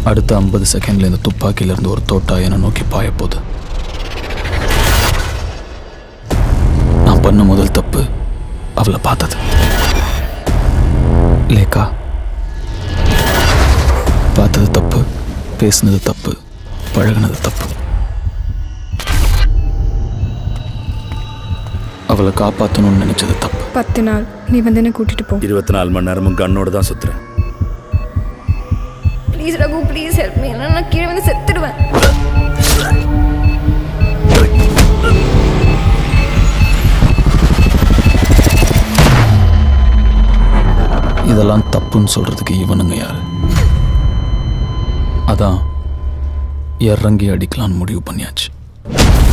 அடுத்த ஐம்பது செகண்ட்ல இந்த துப்பாக்கியில இருந்து ஒரு தோட்டா என்னை நோக்கி பாய போகுது நான் பண்ண முதல் தப்பு அவளை பார்த்தது லேக்கா பார்த்தது தப்பு பேசுனது தப்பு பழகுனது தப்பு அவளை காப்பாற்றணும்னு நினைச்சது தப்பு பத்து நாள் நீ வந்து என்ன கூட்டிட்டு போ இருபத்தி நாலு மணி நேரமும் கண்ணோட தான் சுத்துறேன் please Raghu please help me இல்லைன்னா நான் கீழே வந்து செத்துடுவேன் இதெல்லாம் தப்புன்னு சொல்றதுக்கு இவனுங்க யாரு அதான் இறங்கி அடிக்கலான்னு முடிவு பண்ணியாச்சு